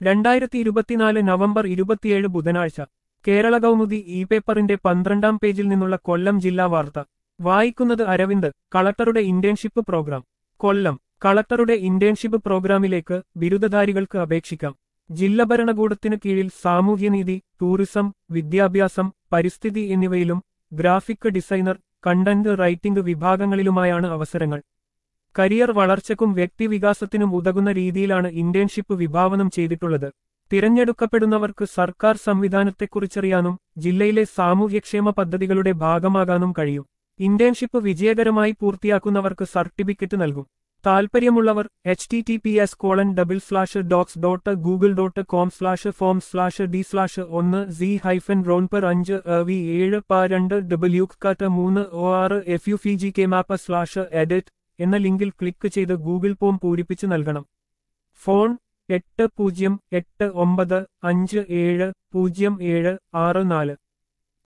രണ്ടായിരത്തി ഇരുപത്തിനാല് നവംബർ ഇരുപത്തിയേഴ് ബുധനാഴ്ച കേരള കൗമുദി ഇ പേപ്പറിന്റെ പന്ത്രണ്ടാം പേജിൽ നിന്നുള്ള കൊല്ലം ജില്ലാ വാർത്ത വായിക്കുന്നത് അരവിന്ദ് കളക്ടറുടെ ഇന്റേൺഷിപ്പ് പ്രോഗ്രാം കൊല്ലം കളക്ടറുടെ ഇന്റേൺഷിപ്പ് പ്രോഗ്രാമിലേക്ക് ബിരുദധാരികൾക്ക് അപേക്ഷിക്കാം ജില്ലാ ഭരണകൂടത്തിനു കീഴിൽ സാമൂഹ്യനീതി ടൂറിസം വിദ്യാഭ്യാസം പരിസ്ഥിതി എന്നിവയിലും ഗ്രാഫിക് ഡിസൈനർ കണ്ടന്റ് റൈറ്റിംഗ് വിഭാഗങ്ങളിലുമായാണ് അവസരങ്ങൾ കരിയർ വളർച്ചയ്ക്കും വ്യക്തിവികാസത്തിനും ഉതകുന്ന രീതിയിലാണ് ഇന്റേൺഷിപ്പ് വിഭാവനം ചെയ്തിട്ടുള്ളത് തിരഞ്ഞെടുക്കപ്പെടുന്നവർക്ക് സർക്കാർ സംവിധാനത്തെക്കുറിച്ചറിയാനും ജില്ലയിലെ സാമൂഹ്യക്ഷേമ പദ്ധതികളുടെ ഭാഗമാകാനും കഴിയും ഇന്റേൺഷിപ്പ് വിജയകരമായി പൂർത്തിയാക്കുന്നവർക്ക് സർട്ടിഫിക്കറ്റ് നൽകും താൽപ്പര്യമുള്ളവർ H T T P S colon double slash docs dot Google dot com slash form slash D slash ഒന്ന് സി ഹൈഫൻ റോൺ പെർ അഞ്ച് വി ഏഴ് പ രണ്ട് ഡബ്ല്യു കാറ്റ് മൂന്ന് ഒ ആറ് എഫ് യു ഫി G K map slash edit എന്ന ലിങ്കിൽ ക്ലിക്ക് ചെയ്ത് ഗൂഗിൾ ഫോം പൂരിപ്പിച്ച് നൽകണം ഫോൺ എട്ട് പൂജ്യം എട്ട് ഒമ്പത് അഞ്ച് ഏഴ് പൂജ്യം ഏഴ് ആറ് നാല്